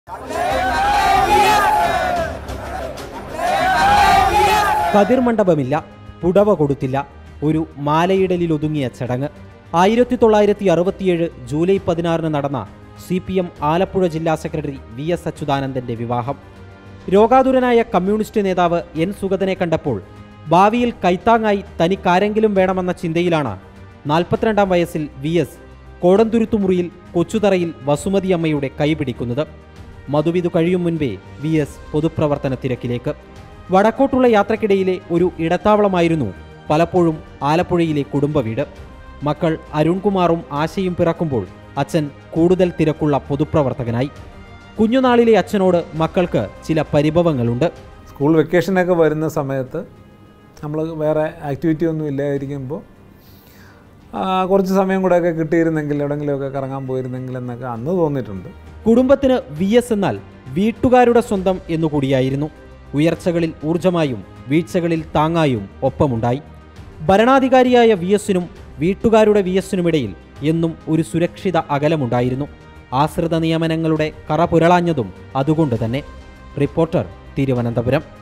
കതിർമണ്ഡപമില്ല പുടവ കൊടുത്തില്ല ഒരു മാലയിടലിൽ ഒതുങ്ങിയ ചടങ്ങ് ആയിരത്തി തൊള്ളായിരത്തി അറുപത്തിയേഴ് ജൂലൈ പതിനാറിന് നടന്ന സി പി എം ആലപ്പുഴ ജില്ലാ സെക്രട്ടറി വി എസ് അച്യുതാനന്ദന്റെ വിവാഹം രോഗാതുരനായ കമ്മ്യൂണിസ്റ്റ് നേതാവ് എൻ സുഗതനെ കണ്ടപ്പോൾ ഭാവിയിൽ കൈത്താങ്ങായി തനിക്കാരെങ്കിലും വേണമെന്ന ചിന്തയിലാണ് നാൽപ്പത്തിരണ്ടാം വയസ്സിൽ വി എസ് കോടന്തുരുത്തുമുറിയിൽ കൊച്ചുതറയിൽ വസുമതി അമ്മയുടെ കൈപിടിക്കുന്നത് മധുവിധു കഴിയും മുൻപേ വി എസ് പൊതുപ്രവർത്തന തിരക്കിലേക്ക് വടക്കോട്ടുള്ള യാത്രക്കിടയിലെ ഒരു ഇടത്താവളമായിരുന്നു പലപ്പോഴും ആലപ്പുഴയിലെ കുടുംബ വീട് മക്കൾ അരുൺകുമാറും ആശയും പിറക്കുമ്പോൾ അച്ഛൻ കൂടുതൽ തിരക്കുള്ള പൊതുപ്രവർത്തകനായി കുഞ്ഞുനാളിലെ അച്ഛനോട് മക്കൾക്ക് ചില പരിഭവങ്ങളുണ്ട് സ്കൂൾ വെക്കേഷനൊക്കെ വരുന്ന സമയത്ത് നമ്മൾ വേറെ ആക്ടിവിറ്റി ഒന്നും ഇല്ലായിരിക്കുമ്പോൾ ആ, കുറച്ച് സമയം കൂടെയൊക്കെ കിട്ടിയിരുന്നെങ്കിൽ എവിടെയെങ്കിലുമൊക്കെ കറങ്ങാൻ പോയിരുന്നെങ്കിൽ എന്നൊക്കെ അന്ന് തോന്നിയിട്ടുണ്ട് കുടുംബത്തിന് വി എസ് എന്നാൽ വീട്ടുകാരുടെ സ്വന്തം എന്നുകൂടിയായിരുന്നു ഉയർച്ചകളിൽ ഊർജമായും വീഴ്ചകളിൽ താങ്ങായും ഒപ്പമുണ്ടായി ഭരണാധികാരിയായ വി എസിനും വീട്ടുകാരുടെ വി എസിനുമിടയിൽ എന്നും ഒരു സുരക്ഷിത അകലമുണ്ടായിരുന്നു ആശ്രിത നിയമനങ്ങളുടെ കറ പുരളാഞ്ഞതും അതുകൊണ്ട് തന്നെ റിപ്പോർട്ടർ തിരുവനന്തപുരം